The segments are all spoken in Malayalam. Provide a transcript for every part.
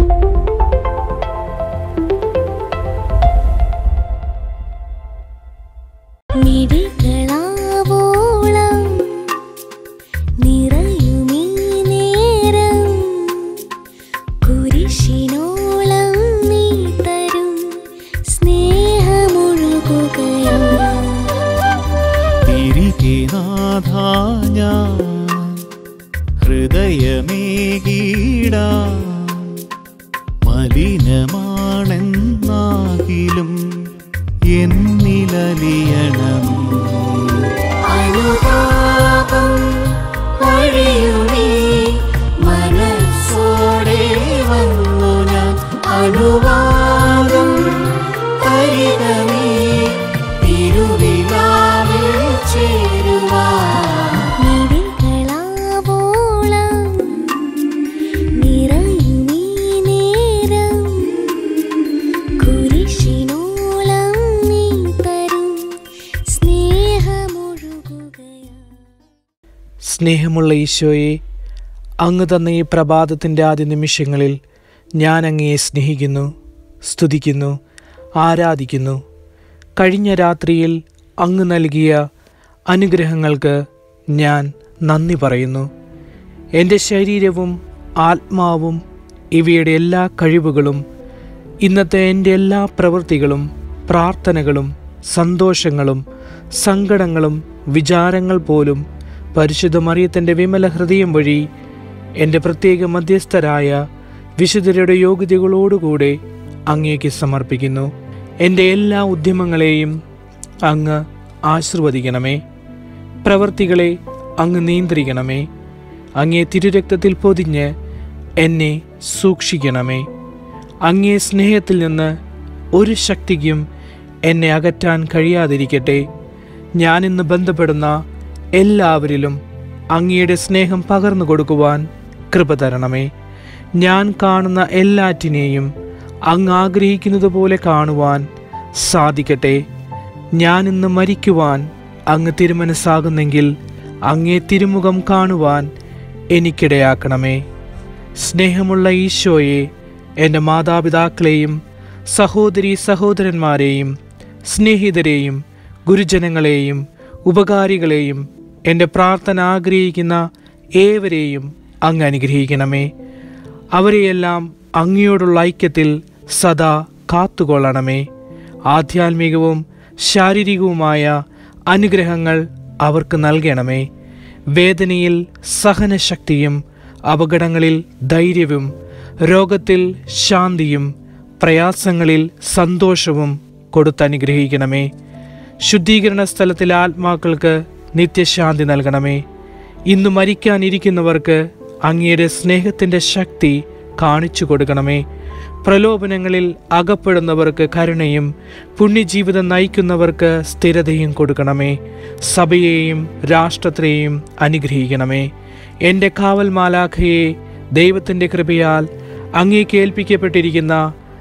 മിഴികളാവോളം നിറയുമീ നേരം കുരിശിനോളം നീ തരും സ്നേഹമൊഴുകുകയാ തിരികെ നാഥ ഞാൻ ഹൃദയമേകീടാ മലിനമാണെന്നാകിലും എന്നിലലിയണം അനുതാപം വഴിയുമേ മനസ്സോടെ വന്നു ഞാൻ അനുവാദം തരികമേ തിരുവിലാവിൽ ചേരുവാൻ മിഴികളാവോളം നിറയുമീ നേരം കുരിശിനോളം നീ തരും സ്നേഹമൊഴുകുകയാ സ്നേഹമുള്ള ഈശോയെ അങ്ങ് തന്ന ഈ പ്രഭാതത്തിൻ്റെ ആദ്യ നിമിഷങ്ങളിൽ ഞാൻ അങ്ങയെ സ്നേഹിക്കുന്നു സ്തുതിക്കുന്നു ആരാധിക്കുന്നു കഴിഞ്ഞ രാത്രിയിൽ അങ്ങ് നൽകിയ അനുഗ്രഹങ്ങൾക്ക് ഞാൻ നന്ദി പറയുന്നു എൻ്റെ ശരീരവും ആത്മാവും ഇവയുടെ എല്ലാ കഴിവുകളും ഇന്നത്തെ എൻ്റെ എല്ലാ പ്രവൃത്തികളും പ്രാർത്ഥനകളും സന്തോഷങ്ങളും സങ്കടങ്ങളും വിചാരങ്ങൾ പോലും പരിശുദ്ധ മറിയത്തിൻ്റെ വിമല ഹൃദയം വഴി എൻ്റെ പ്രത്യേക മധ്യസ്ഥരായ വിശുദ്ധരുടെ യോഗ്യതകളോടുകൂടെ അങ്ങേക്ക് സമർപ്പിക്കുന്നു എൻ്റെ എല്ലാ ഉദ്യമങ്ങളെയും അങ്ങ് ആശീർവദിക്കണമേ പ്രവർത്തികളെ അങ്ങ് നിയന്ത്രിക്കണമേ അങ്ങേ തിരുരക്തത്തിൽ പൊതിഞ്ഞ് എന്നെ സൂക്ഷിക്കണമേ അങ്ങേ സ്നേഹത്തിൽ നിന്ന് ഒരു ശക്തിക്കും എന്നെ അകറ്റാൻ കഴിയാതിരിക്കട്ടെ ഞാനിന്ന് ബന്ധപ്പെടുന്ന എല്ലാവരിലും അങ്ങയുടെ സ്നേഹം പകർന്നു കൊടുക്കുവാൻ കൃപ തരണമേ ഞാൻ കാണുന്ന എല്ലാറ്റിനെയും അങ്ങ് ആഗ്രഹിക്കുന്നത് പോലെ കാണുവാൻ സാധിക്കട്ടെ ഞാൻ ഇന്ന് മരിക്കുവാൻ അങ്ങ് തിരുമനസ്സാകുന്നെങ്കിൽ അങ്ങേ തിരുമുഖം കാണുവാൻ എനിക്കിടയാക്കണമേ സ്നേഹമുള്ള ഈശോയെ എൻ്റെ മാതാപിതാക്കളെയും സഹോദരി സഹോദരന്മാരെയും സ്നേഹിതരെയും ഗുരുജനങ്ങളെയും ഉപകാരികളെയും എൻ്റെ പ്രാർത്ഥന ആഗ്രഹിക്കുന്ന ഏവരെയും അങ്ങ് അനുഗ്രഹിക്കണമേ അവരെയെല്ലാം അങ്ങയോടുള്ള ഐക്യത്തിൽ സദാ കാത്തുകൊള്ളണമേ ആധ്യാത്മികവും ശാരീരികവുമായ അനുഗ്രഹങ്ങൾ അവർക്ക് നൽകണമേ വേദനയിൽ സഹനശക്തിയും അപകടങ്ങളിൽ ധൈര്യവും രോഗത്തിൽ ശാന്തിയും പ്രയാസങ്ങളിൽ സന്തോഷവും കൊടുത്തനുഗ്രഹിക്കണമേ ശുദ്ധീകരണ സ്ഥലത്തിലെ ആത്മാക്കൾക്ക് നിത്യശാന്തി നൽകണമേ ഇന്ന് മരിക്കാനിരിക്കുന്നവർക്ക് അങ്ങയുടെ സ്നേഹത്തിൻ്റെ ശക്തി കാണിച്ചു കൊടുക്കണമേ പ്രലോഭനങ്ങളിൽ അകപ്പെടുന്നവർക്ക് കരുണയും പുണ്യജീവിതം നയിക്കുന്നവർക്ക് സ്ഥിരതയും കൊടുക്കണമേ സഭയെയും രാഷ്ട്രത്തെയും അനുഗ്രഹിക്കണമേ എൻ്റെ കാവൽ മാലാഖയെ ദൈവത്തിൻ്റെ കൃപയാൽ അങ്ങേക്ക് ഏൽപ്പിക്കപ്പെട്ടിരിക്കുന്ന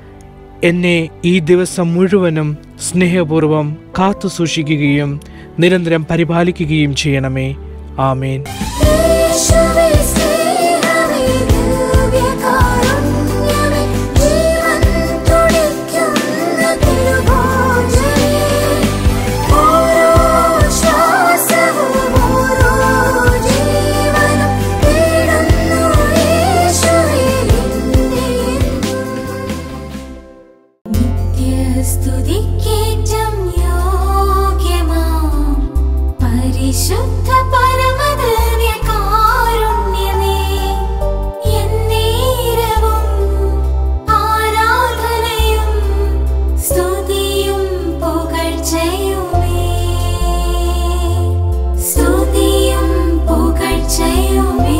എന്നെ ഈ ദിവസം മുഴുവനും സ്നേഹപൂർവം കാത്തു സൂക്ഷിക്കുകയും നിരന്തരം പരിപാലിക്കുകയും ചെയ്യണമേ ആമേൻ യേശുവേ സ്നേഹമേ ദിവ്യകാരുണ്യമേ ജീവൻ തുടിക്കുന്ന തിരുഭോജനേ ഓരോ ശ്വാസവും ഓരോ ജീവനും തേടുന്നു യേശുവേ നിന്നെ നിത്യസ്തുതിക്കേറ്റം യോഗ്യമാം പരിശുദ്ധ പരമദിവ്യകാരുണ്യമേ, എന്നേരവും ആരാധനയും സ്തുതിയും പുകഴ്ചയുമേ. സ്തുതിയും പുകഴ്ചയുമേ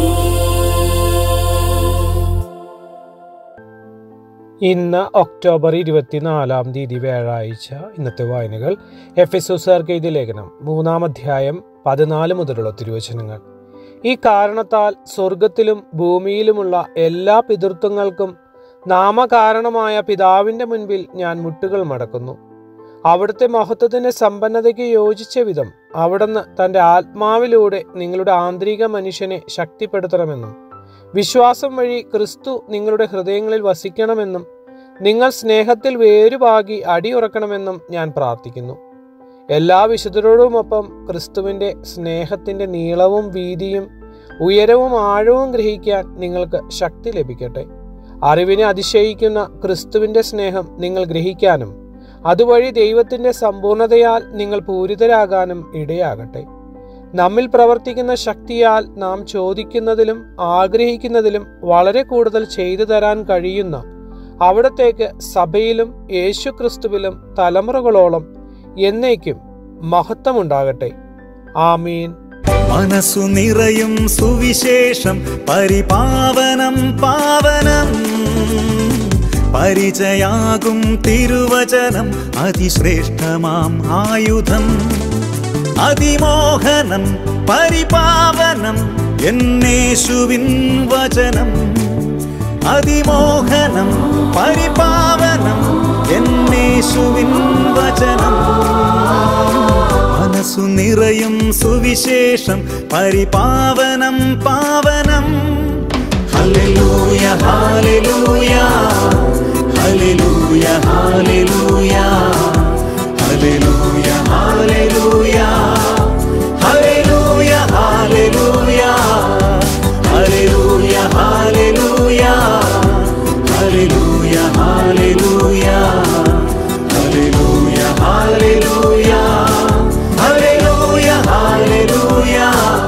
ഇന്ന് ഒക്ടോബർ ഇരുപത്തിനാലാം തീയതി വ്യാഴാഴ്ച ഇന്നത്തെ വായനകൾ എഫ് എസ് എഴുതിയ ലേഖനം മൂന്നാം അധ്യായം പതിനാല് മുതലുള്ള തിരുവചനങ്ങൾ ഈ കാരണത്താൽ സ്വർഗത്തിലും ഭൂമിയിലുമുള്ള എല്ലാ പിതൃത്വങ്ങൾക്കും നാമകാരണമായ പിതാവിൻ്റെ മുൻപിൽ ഞാൻ മുട്ടുകൾ മടക്കുന്നു അവിടുത്തെ മഹത്വത്തിൻ്റെ സമ്പന്നതയ്ക്ക് യോജിച്ച വിധം അവിടുന്ന് തൻ്റെ ആത്മാവിലൂടെ നിങ്ങളുടെ ആന്തരിക മനുഷ്യനെ ശക്തിപ്പെടുത്തണമെന്നും വിശ്വാസം വഴി ക്രിസ്തു നിങ്ങളുടെ ഹൃദയങ്ങളിൽ വസിക്കണമെന്നും നിങ്ങൾ സ്നേഹത്തിൽ വേരുപാകി അടിയുറക്കണമെന്നും ഞാൻ പ്രാർത്ഥിക്കുന്നു എല്ലാ വിശുദ്ധരോടുമൊപ്പം ക്രിസ്തുവിൻ്റെ സ്നേഹത്തിൻ്റെ നീളവും വീതിയും ഉയരവും ആഴവും ഗ്രഹിക്കാൻ നിങ്ങൾക്ക് ശക്തി ലഭിക്കട്ടെ അറിവിനെ അതിശയിക്കുന്ന ക്രിസ്തുവിൻ്റെ സ്നേഹം നിങ്ങൾ ഗ്രഹിക്കാനും അതുവഴി ദൈവത്തിൻ്റെ സമ്പൂർണതയാൽ നിങ്ങൾ പൂരിതരാകാനും ഇടയാകട്ടെ നമ്മിൽ പ്രവർത്തിക്കുന്ന ശക്തിയാൽ നാം ചോദിക്കുന്നതിലും ആഗ്രഹിക്കുന്നതിലും വളരെ കൂടുതൽ ചെയ്തു തരാൻ കഴിയുന്ന അവിടത്തേക്ക് സഭയിലും യേശു ക്രിസ്തുവിലും തലമുറകളോളം എന്നേക്കും മഹത്വമുണ്ടാകട്ടെ ആമീൻ മനസ്സു നിറയും സുവിശേഷം പരിപാവനം പാവനം പരിചയാകും തിരുവചനം അതിശ്രേഷ്ഠമാം ആയുധം അതിമോഹനം പരിപാവനം എന്നേശുവിൻ വചനം അതിമോഹനം പരിപാവനം എന്നേശുവിൻ വചനം മനസ്സു നിറയും സുവിശേഷം പരിപാവനം പാവനം hallelujah hallelujah hallelujah hallelujah hallelujah hallelujah hallelujah hallelujah hallelujah hallelujah hallelujah hallelujah hallelujah hallelujah hallelujah hallelujah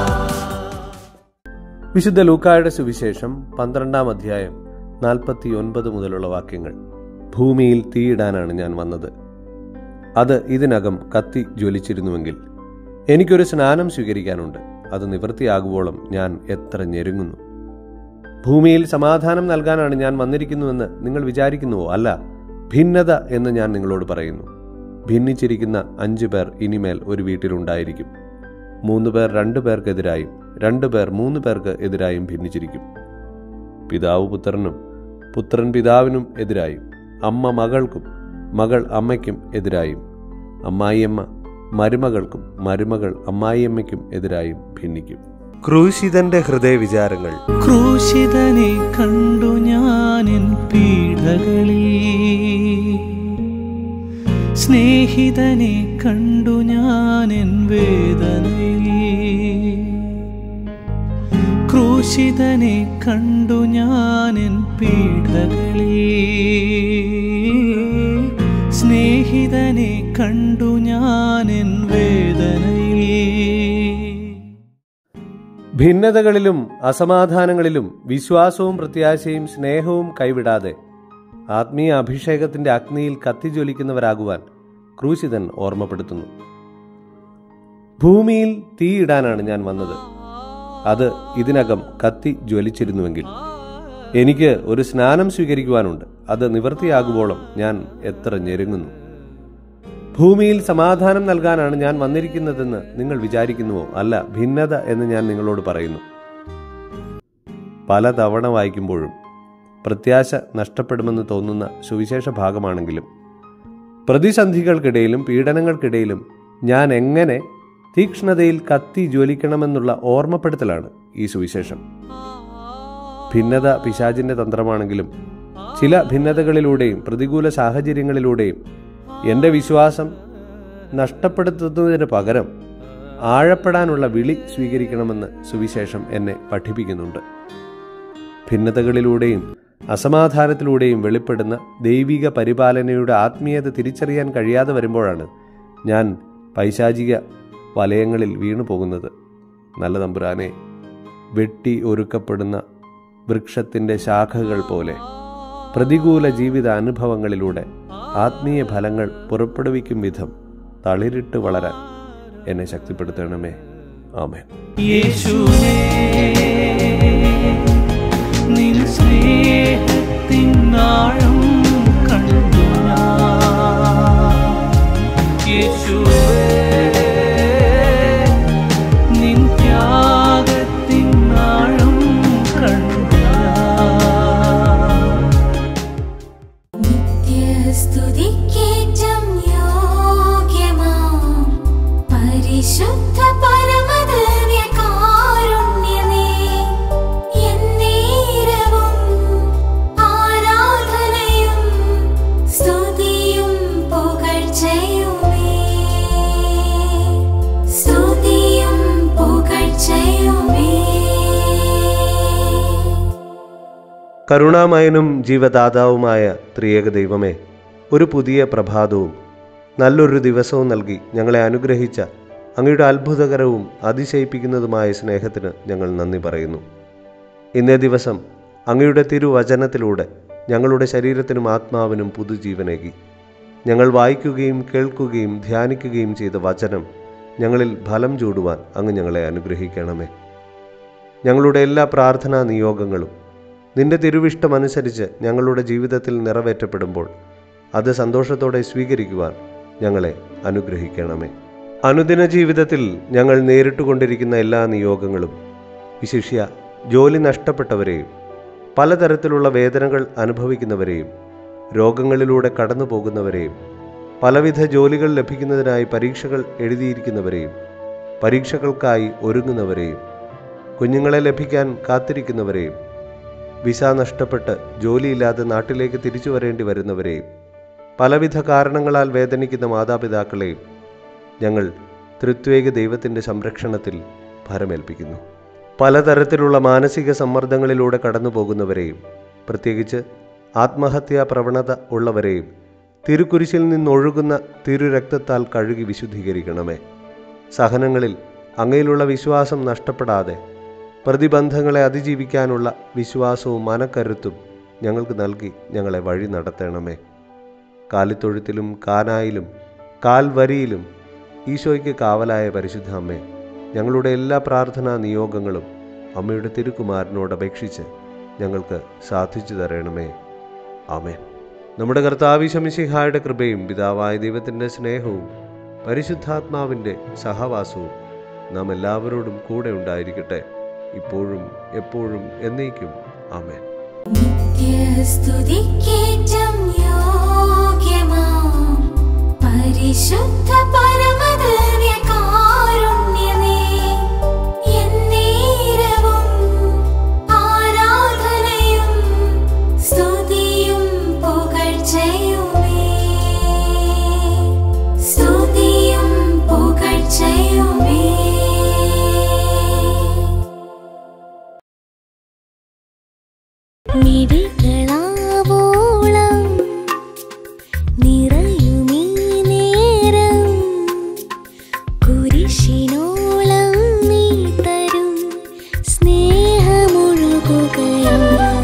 വിശുദ്ധ ലൂക്കായുടെ സുവിശേഷം പന്ത്രണ്ടാം അധ്യായം നാൽപ്പത്തി ഒൻപത് മുതലുള്ള വാക്യങ്ങൾ ഭൂമിയിൽ തീയിടാനാണ് ഞാൻ വന്നത് അത് ഇതിനകം കത്തി ജ്വലിച്ചിരുന്നുവെങ്കിൽ എനിക്കൊരു സ്നാനം സ്വീകരിക്കാനുണ്ട് അത് നിവൃത്തിയാകുവോളം ഞാൻ എത്ര ഞെരുങ്ങുന്നു ഭൂമിയിൽ സമാധാനം നൽകാനാണ് ഞാൻ വന്നിരിക്കുന്നുവെന്ന് നിങ്ങൾ വിചാരിക്കുന്നുവോ അല്ല ഭിന്നത എന്ന് ഞാൻ നിങ്ങളോട് പറയുന്നു ഭിന്നിച്ചിരിക്കുന്ന അഞ്ചു പേർ ഇനിമേൽ ഒരു വീട്ടിലുണ്ടായിരിക്കും മൂന്ന് പേർ രണ്ടു പേർക്കെതിരായും രണ്ടു പേർ മൂന്ന് പേർക്ക് എതിരായും ഭിന്നിച്ചിരിക്കും പിതാവ് പുത്രനും പുത്രൻ പിതാവിനും എതിരായും അമ്മ മകൾക്കും മകൾ അമ്മയ്ക്കും എതിരായും അമ്മായിയമ്മ മരുമകൾക്കും മരുമകൾ അമ്മായിയമ്മയ്ക്കും എതിരായും ഭിന്നിക്കും ക്രൂശിതന്റെ ഹൃദയ വിചാരങ്ങൾ ക്രൂശിതനെ കണ്ടു ഞാനിൻ പീഡകളിൽ സ്നേഹിതനെ കണ്ടു ഞാനിൻ വേദനയിൽ ക്രൂശിതനെ കണ്ടു ഞാനിൻ പീഡകളിൽ സ്നേഹിതനെ കണ്ടു ഞാനിൻ വേദനയിൽ ഭിന്നതകളിലും അസമാധാനങ്ങളിലും വിശ്വാസവും പ്രത്യാശയും സ്നേഹവും കൈവിടാതെ ആത്മീയ അഭിഷേകത്തിന്റെ അഗ്നിയിൽ കത്തിജ്വലിക്കുന്നവരാകുവാൻ ക്രൂശിതൻ ഓർമ്മപ്പെടുത്തുന്നു ഭൂമിയിൽ തീയിടാനാണ് ഞാൻ വന്നത് അത് ഇതിനകം കത്തി ജ്വലിച്ചിരുന്നുവെങ്കിൽ എനിക്ക് ഒരു സ്നാനം സ്വീകരിക്കുവാനുണ്ട് അത് നിവൃത്തിയാകുവോളം ഞാൻ എത്ര ഞെരുങ്ങുന്നു ഭൂമിയിൽ സമാധാനം നൽകാനാണ് ഞാൻ വന്നിരിക്കുന്നതെന്ന് നിങ്ങൾ വിചാരിക്കുന്നുവോ അല്ല ഭിന്നത എന്ന് ഞാൻ നിങ്ങളോട് പറയുന്നു പലതവണ വായിക്കുമ്പോഴും പ്രത്യാശ നഷ്ടപ്പെടുമെന്ന് തോന്നുന്ന സുവിശേഷ ഭാഗമാണെങ്കിലും പ്രതിസന്ധികൾക്കിടയിലും പീഡനങ്ങൾക്കിടയിലും ഞാൻ എങ്ങനെ തീക്ഷ്ണതയിൽ കത്തി ജ്വലിക്കണമെന്നുള്ള ഓർമ്മപ്പെടുത്തലാണ് ഈ സുവിശേഷം ഭിന്നത പിശാചിന്റെ തന്ത്രമാണെങ്കിലും ചില ഭിന്നതകളിലൂടെയും പ്രതികൂല സാഹചര്യങ്ങളിലൂടെയും എൻ്റെ വിശ്വാസം നഷ്ടപ്പെടുത്തുന്നതിന് പകരം ആഴപ്പെടാനുള്ള വിളി സ്വീകരിക്കണമെന്ന് സുവിശേഷം എന്നെ പഠിപ്പിക്കുന്നുണ്ട് ഭിന്നതകളിലൂടെയും അസമാധാനത്തിലൂടെയും വെളിപ്പെടുന്ന ദൈവിക പരിപാലനയുടെ ആത്മീയത തിരിച്ചറിയാൻ കഴിയാതെ വരുമ്പോഴാണ് ഞാൻ പൈശാചിക വലയങ്ങളിൽ വീണു പോകുന്നത് നല്ല തമ്പുരാനെ വെട്ടി ഒരുക്കപ്പെടുന്ന വൃക്ഷത്തിൻ്റെ ശാഖകൾ പോലെ പ്രതികൂല ജീവിത അനുഭവങ്ങളിലൂടെ ആത്മീയ ഫലങ്ങൾ പുറപ്പെടുവിക്കും വിധം തളിരിട്ട് വളരാൻ എന്നെ ശക്തിപ്പെടുത്തണമേ ആമേൻ യേശുവേ നിൻ സ്നേഹത്തിൻ ആഴം കണ്ടു ഞാൻ. യേശുവേ നിൻ ത്യാഗത്തിൻ ആഴം കണ്ടു ഞാൻ. നിത്യസ്തുതിക്കേറ്റം യോഗ്യമാം പരിശുദ്ധ പരമദിവ്യകാരുണ്യമേ, എന്നേക്കും കരുണാമയനും ജീവദാതാവുമായ ത്രിയേക ദൈവമേ ഒരു പുതിയ പ്രഭാതവും നല്ലൊരു ദിവസവും നൽകി ഞങ്ങളെ അനുഗ്രഹിച്ച അങ്ങയുടെ അത്ഭുതകരവും അതിശയിപ്പിക്കുന്നതുമായ സ്നേഹത്തിന് ഞങ്ങൾ നന്ദി പറയുന്നു ഇന്നേ ദിവസം അങ്ങയുടെ തിരുവചനത്തിലൂടെ ഞങ്ങളുടെ ശരീരത്തിനും ആത്മാവിനും പുതുജീവനേകി ഞങ്ങൾ വായിക്കുകയും കേൾക്കുകയും ധ്യാനിക്കുകയും ചെയ്ത വചനം ഞങ്ങളിൽ ഫലം ചൂടുവാൻ അങ്ങ് ഞങ്ങളെ അനുഗ്രഹിക്കണമേ ഞങ്ങളുടെ എല്ലാ പ്രാർത്ഥനാ നിയോഗങ്ങളും നിന്റെ തിരുവിഷ്ടമനുസരിച്ച് ഞങ്ങളുടെ ജീവിതത്തിൽ നിറവേറ്റപ്പെടുമ്പോൾ അത് സന്തോഷത്തോടെ സ്വീകരിക്കുവാൻ ഞങ്ങളെ അനുഗ്രഹിക്കണമേ അനുദിന ജീവിതത്തിൽ ഞങ്ങൾ നേരിട്ടുകൊണ്ടിരിക്കുന്ന എല്ലാ നിയോഗങ്ങളും വിശിഷ്യ ജോലി നഷ്ടപ്പെട്ടവരെയും പലതരത്തിലുള്ള വേദനകൾ അനുഭവിക്കുന്നവരെയും രോഗങ്ങളിലൂടെ കടന്നു പോകുന്നവരെയും പലവിധ ജോലികൾ ലഭിക്കുന്നതിനായി പരീക്ഷകൾ എഴുതിയിരിക്കുന്നവരെയും പരീക്ഷകൾക്കായി ഒരുങ്ങുന്നവരെയും കുഞ്ഞുങ്ങളെ ലഭിക്കാൻ കാത്തിരിക്കുന്നവരെയും വിസ നഷ്ടപ്പെട്ട് ജോലിയില്ലാതെ നാട്ടിലേക്ക് തിരിച്ചു വരേണ്ടി വരുന്നവരെയും പലവിധ കാരണങ്ങളാൽ വേദനിക്കുന്ന മാതാപിതാക്കളെയും ഞങ്ങൾ തൃത്വേക ദൈവത്തിൻ്റെ സംരക്ഷണത്തിൽ ഭരമേൽപ്പിക്കുന്നു പലതരത്തിലുള്ള മാനസിക സമ്മർദ്ദങ്ങളിലൂടെ കടന്നു പോകുന്നവരെയും പ്രത്യേകിച്ച് ആത്മഹത്യാ പ്രവണത ഉള്ളവരെയും തിരുക്കുരിശിൽ നിന്നൊഴുകുന്ന തിരുരക്തത്താൽ കഴുകി വിശുദ്ധീകരിക്കണമേ സഹനങ്ങളിൽ അങ്ങയിലുള്ള വിശ്വാസം നഷ്ടപ്പെടാതെ പ്രതിബന്ധങ്ങളെ അതിജീവിക്കാനുള്ള വിശ്വാസവും മനക്കരുത്തും ഞങ്ങൾക്ക് നൽകി ഞങ്ങളെ വഴി നടത്തണമേ കാലിത്തൊഴുത്തിലും കാനായിലും കാൽവരിയിലും ഈശോയ്ക്ക് കാവലായ പരിശുദ്ധ അമ്മേ ഞങ്ങളുടെ എല്ലാ പ്രാർത്ഥനാ നിയോഗങ്ങളും അമ്മയുടെ തിരുക്കുമാരനോട് അപേക്ഷിച്ച് ഞങ്ങൾക്ക് സാധിച്ചു തരണമേ ആമേൻ നമ്മുടെ കർത്താവിശമിശിഹായുടെ കൃപയും പിതാവായ ദൈവത്തിൻ്റെ സ്നേഹവും പരിശുദ്ധാത്മാവിൻ്റെ സഹവാസവും നാം എല്ലാവരോടും കൂടെ ഉണ്ടായിരിക്കട്ടെ ഇപ്പോഴും എപ്പോഴും എന്നേക്കും ആമേൻ നിത്യസ്തുതിക്കേറ്റം യോഗ്യമാം പരിശുദ്ധ പരമദിവ്യകാരുണ്യമേ, എന്നേരവും ആരാധനയും സ്തുതിയും പുകഴ്ചയുമേ. സ്തുതിയും പുകഴ്ചയുമേ മിഴികളാവോളം നിറയുമീ നേരം കുരിശിനോളം നീ തരും സ്നേഹമൊഴുകുകയും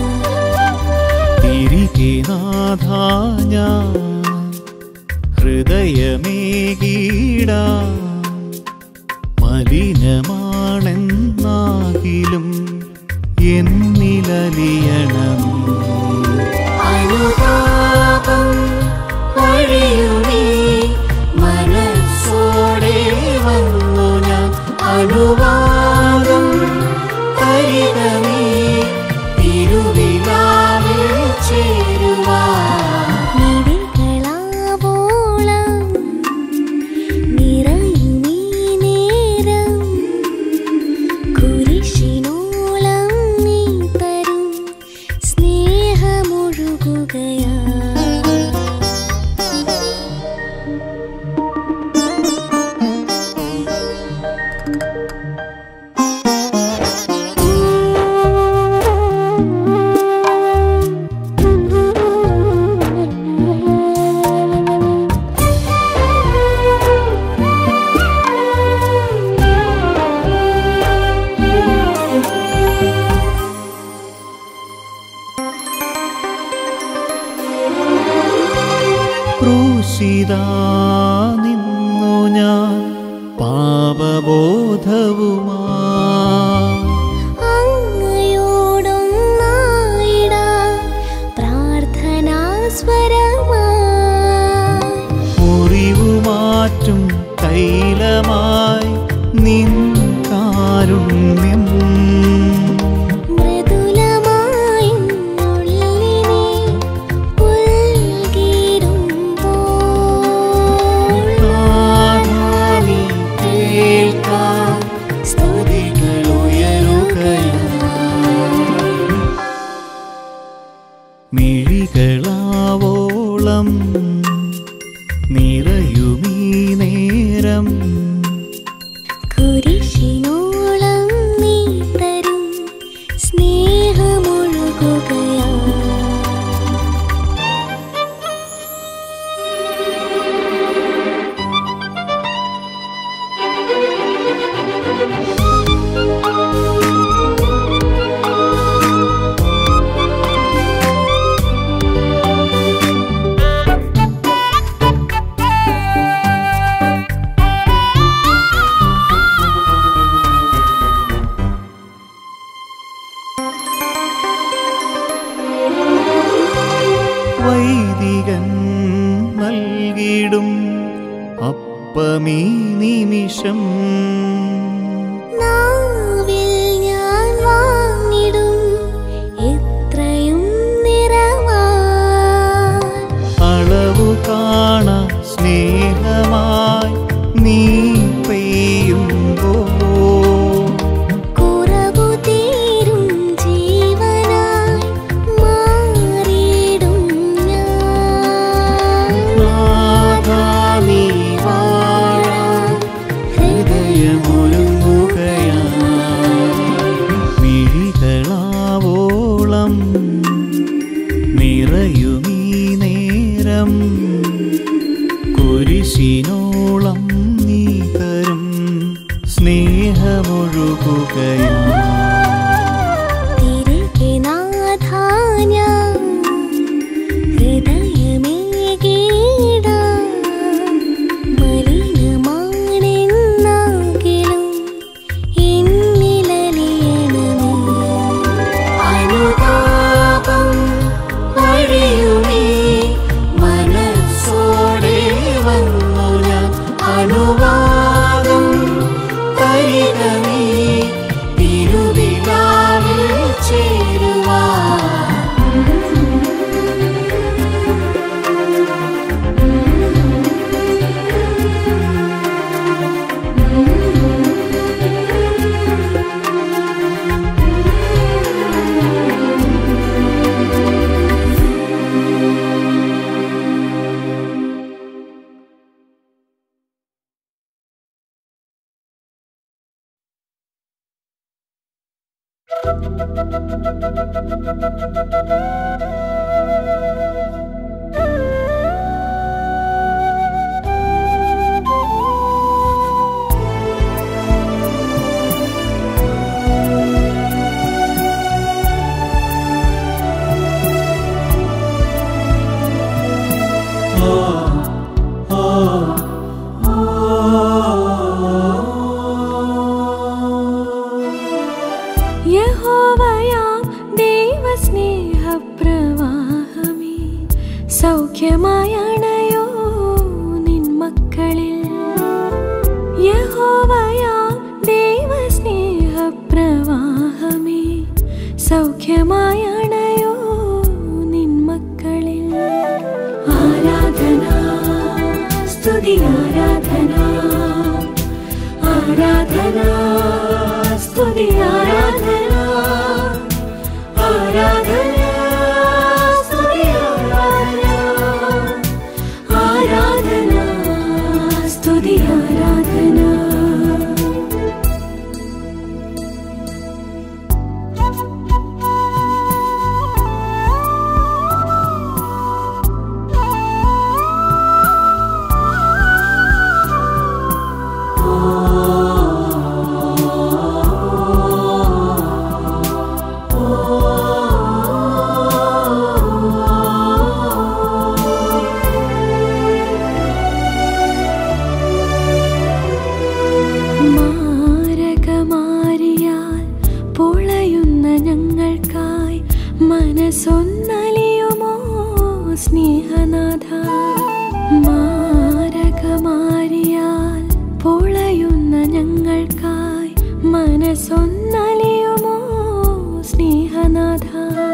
തിരികെ നാഥ ഞാൻ ഹൃദയമേകീട മലിനമാണെന്നാകിലും എന്നിലലിയണം അനുതാപം വഴിയുമേ മനസ്സോടെ വന്നു ഞാൻ അനുവാദം തരികമേ തിരുവിലാവിൽ ചേരുവാൻ മിഴികളാവോളം നിറയുമീ നേരം കുരിശിനോളം നീ തരും സ്നേഹമൊഴുകുകയാ ക്രൂശിതാ നിന്നു ഞാൻ പാപബോധവുമാ അങ്ങയോടൊന്നായിടാം പ്രാർത്ഥനാ സ്വരമാ മുറിവുമാറ്റും തൈലമായി നിൻ കാരുണ്യം മൃദുലമായി ഉള്ളിനെ ഉൾകിടുമ്പോൾ നാഥാവി കേൾക്കാം സ്തുതികൾ മിഴികളാവോളം നിറയുമീ നേരം കുരിശിനോളം നീ തരും സ്നേഹമൊഴുകുകയാ വൈദികൻ നൽകിടും അപ്പമീ നിമിഷം നാവിൽ ഞാൻ വാങ്ങിടും എത്രയും നിറവാ അളവു കാണ സ്നേഹമായി നീ പെയ്യുമ്പോ കുറവു തീരും ജീവനായി മാറിയിടും ഞാൻ നാഥാ നീ വാഴാൻ ഹൃദയമൊരുങ്ങുകയാ മിഴികളാവോളം നിറയുമീ നേരം കുരിശിനോളം നീ തരും സ്നേഹമൊഴുകുകയാ തിരികെ നാഥാ ഞാൻ ഹൃദയമേകീടാം. മലിനമാണെന്നാകിലും എന്നിലലിയണമേ. അനുതാപം വഴിയുമേ മനസ്സോടെ വന്നു ഞാൻ അനുവാദം തരികമേ തിരുവിലാവിൽ ചേരുവാൻ യഹോവയാം ദൈവസ്നേഹപ്രവാഹമേ സൗഖ്യമായണയോ നിൻ മക്കളിൽ യഹോവയാം ദൈവസ്നേഹപ്രവാഹമേ സൗഖ്യമായണയോ നിൻ മക്കളിൽ ആരാധന സ്തുതി ആരാധന ആരാധന സ്തുതി ആരാധന ആരാധന സ്തുതി ആരാധന ആരാധന സ്തുതി ആരാധന മാരകമാരിയാൽ പൊളയുന്ന ഞങ്ങൾക്കായി മനസ്സൊന്നലിയുമോ സ്നേഹനാഥ മാരകമാരിയാൽ പൊളയുന്ന ഞങ്ങൾക്കായി മനസ്സൊന്നലിയുമോ സ്നേഹനാഥ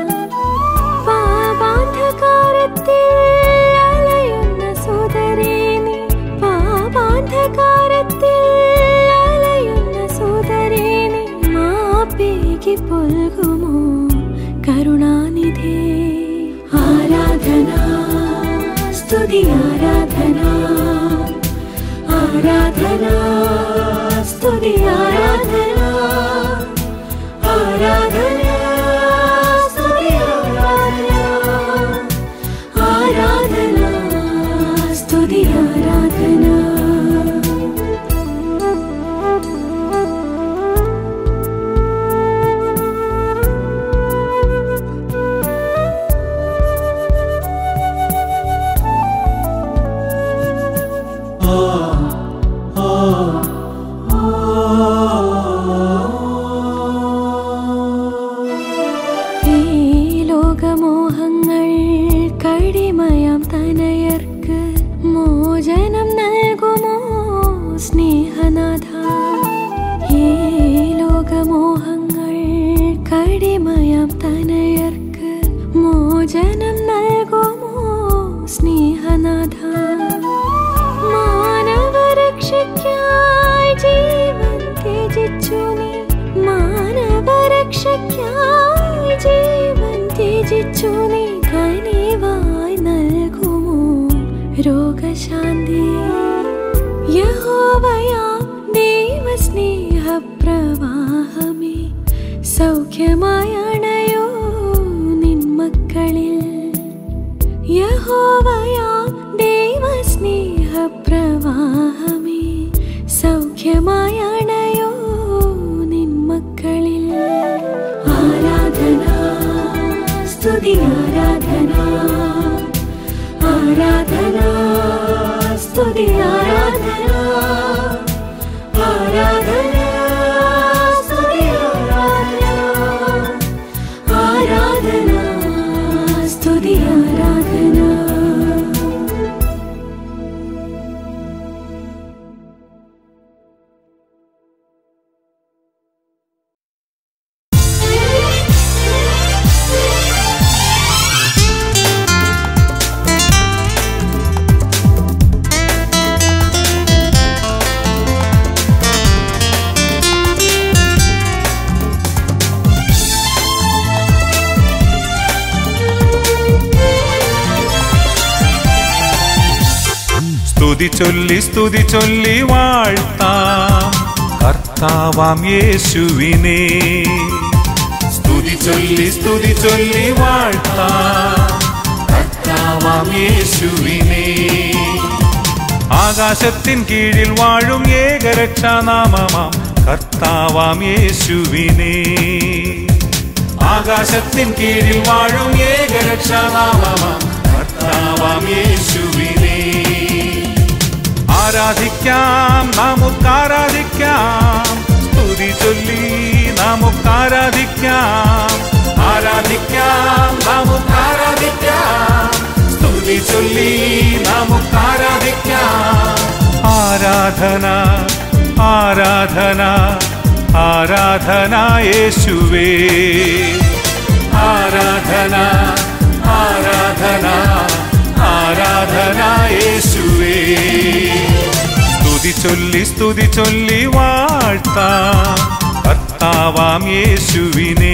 പാപാന്ധകാരത്തിൽ അലയുന്ന സോദരേ നീ പാപാന്ധകാരത്തിൽ അലയുന്ന സോദരേ നീ മാപ്പേകി പൊൽകുമോ കരുണാനിധേ ആരാധന സ്തുതി ആരാധന ആരാധന സ്തുതി ആരാധന ആരാധന സ്തുതി ആരാധന ആരാധന സ്തുതി ആരാധന ആ കടിമയാം തനയർക്ക് മോചനം നൽകുമോ സ്നേഹനാഥ ഈ ലോകമോഹങ്ങൾ കടിമയാം തനയർക്ക് മോചനം നൽകുമോ സ്നേഹനാഥ മാനവരക്ഷയ്ക്കായി ജീവൻ ത്യജിച്ചു നീ മാനവരക്ഷയ്ക്കായി ജീവൻ ത്യജിച്ചു നീ കനിവായി നൽകുമോ രോഗശാന്തി യഹോവയാം ദൈവസ്നേഹപ്രവാഹമേ സൗഖ്യമായി അണയോ നിൻ മക്കളിൽ യഹോവയാം ദൈവസ്നേഹപ്രവാഹമേ സൗഖ്യമായി അണയോ നിൻ മക്കളിൽ ആരാധന സ്തുതി ആരാധന ആരാധന സ്തുതി ആരാധന ആരാധന സ്തുതി ആരാധന ആരാധന സ്തുതി ആരാധന സ്തുതി ചൊല്ലി സ്തുതി ചൊല്ലി വാഴ്ത്താം കർത്താവാം യേശുവിനെ സ്തുതി ചൊല്ലി സ്തുതി ചൊല്ലി വാഴ്ത്താം കർത്താവാം യേശുവിനെ ആകാശത്തിൻ കീഴിൽ വാഴും ഏകരക്ഷാനാമമാം കർത്താവാം യേശുവിനെ ആകാശത്തിൻ കീഴിൽ വാഴും ഏകരക്ഷാനാമമാം കർത്താവാം യേശുവിനെ ആരാധിക്കാം നമുക്ക് ആരാധിക്കാം സ്തുതി ചൊല്ലി നമുക്ക് ആരാധിക്കാം ആരാധിക്കാം നമുക്ക് ആരാധിക്കാം സ്തുതി ചൊല്ലി നമുക്ക് ആരാധിക്കാം ആരാധന ആരാധന ആരാധന യേശുവേ ആരാധന ആരാധന ആരാധന യേശുവേ സ്തുതി ചൊല്ലി സ്തുതി ചൊല്ലി വാഴ്ത്താം കർത്താവാം യേശുവിനെ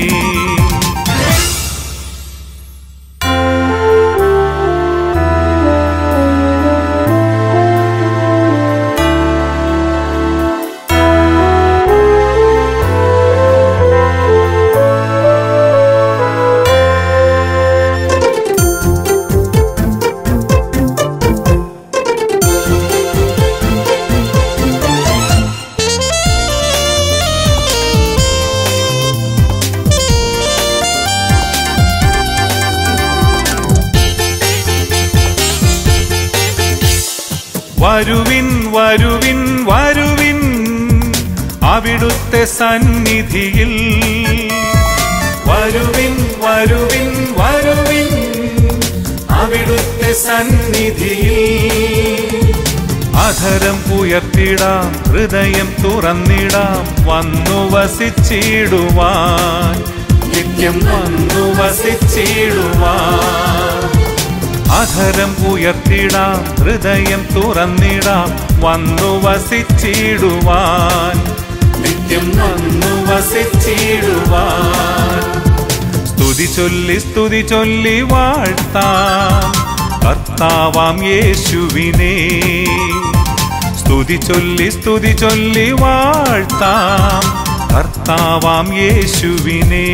വരുവിൻ വരുവിൻ വരുവിൻ അവിടുത്തെ സന്നിധിയിൽ വരുവിൻ വരുവിൻ വരുവിൻ അവിടുത്തെ സന്നിധിയിൽ അധരം ഉയർത്തിടാം ഹൃദയം തുറന്നിടാം വന്നു വസിച്ചിടുവാൻ നിത്യം വന്നു വസിച്ചിടുവാൻ അധരം ഉയർത്തിടാം ഹൃദയം തുറന്നിടാം വന്നു വസിച്ചിടുവാൻ നിത്യം വന്നു വസിച്ചിടുവാൻ സ്തുതി ചൊല്ലി സ്തുതി ചൊല്ലി വാഴ്ത്താം കർത്താവാം യേശുവിനെ സ്തുതി ചൊല്ലി സ്തുതി ചൊല്ലി വാഴ്ത്താം കർത്താവാം യേശുവിനെ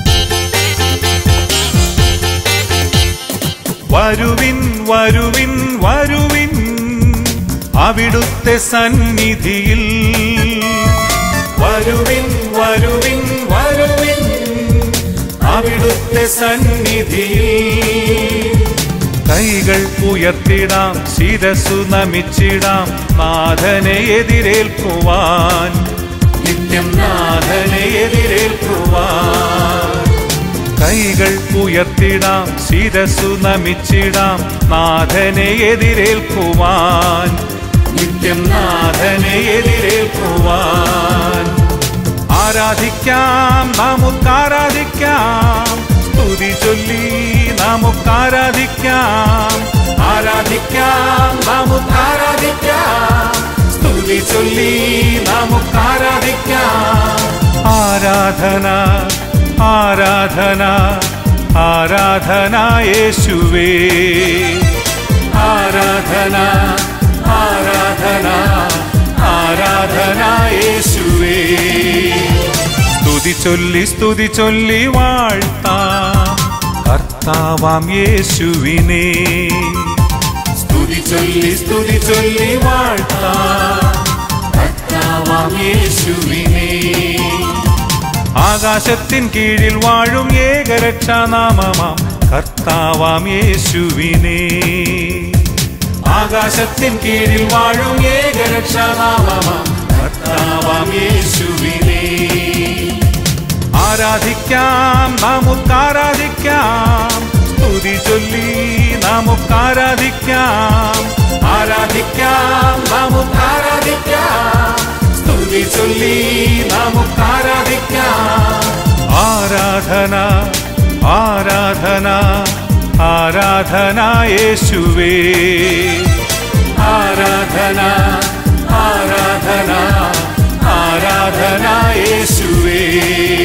വരുവിൻ വരുവിൻ വരുവിൻ അവിടുത്തെ സന്നിധിയിൽ വരുവിൻ വരുവിൻ വരുവിൻ അവിടുത്തെ സന്നിധിയിൽ കൈകൾ ഉയർത്തിടാം ശിരസു നമിച്ചിടാം നാഥനെ എതിരേൽക്കുവാൻ നിത്യം നാഥനെ എതിരേൽക്കുവാൻ കൈകൾ ഉയർത്തിടാം ശിരസു നമിച്ചിടാം നാഥനെ എതിരേൽക്കുവാൻ നിത്യം നാഥനെ എതിരേൽക്കുവാൻ ആരാധിക്കാം നമുക്കാരാധിക്കാം സ്തുതി ചൊല്ലി നമുക്കാരാധിക്കാം ആരാധിക്കാം നമുക്കാരാധിക്കാം സ്തുതി ചൊല്ലി നമുക്കാരാധിക്കാം ആരാധന ആരാധന ആരാധന യേശുവേ ആരാധന ആരാധന ആരാധന യേശുവേ സ്തുതി ചൊല്ലി സ്തുതി ചൊല്ലി വാഴ്ത്താം കർത്താവാം യേശുവിനെ സ്തുതി ചൊല്ലി സ്തുതി ചൊല്ലി വാഴ്ത്താം കർത്താവാം യേശുവിനെ ആകാശത്തിൻ കീഴിൽ വാഴും ഏകരക്ഷാനാമമാം കർത്താവാം യേശുവിനെ ആകാശത്തിൻ കീഴിൽ വാഴും ഏകരക്ഷാനാമമാം കർത്താവാം യേശുവിനെ ആരാധിക്കാം നമുക്കാരാധിക്കാം സ്തുതി ചൊല്ലി നമുക്കാരാധിക്കാം ആരാധിക്കാം നമുക്കാരാധിക്കാം സ്തുതി ചൊല്ലി നമുക്കാരാധിക്കാം ആരാധന ആരാധന ആരാധന യേശുവേ ആരാധന ആരാധന ആരാധന യേശുവേ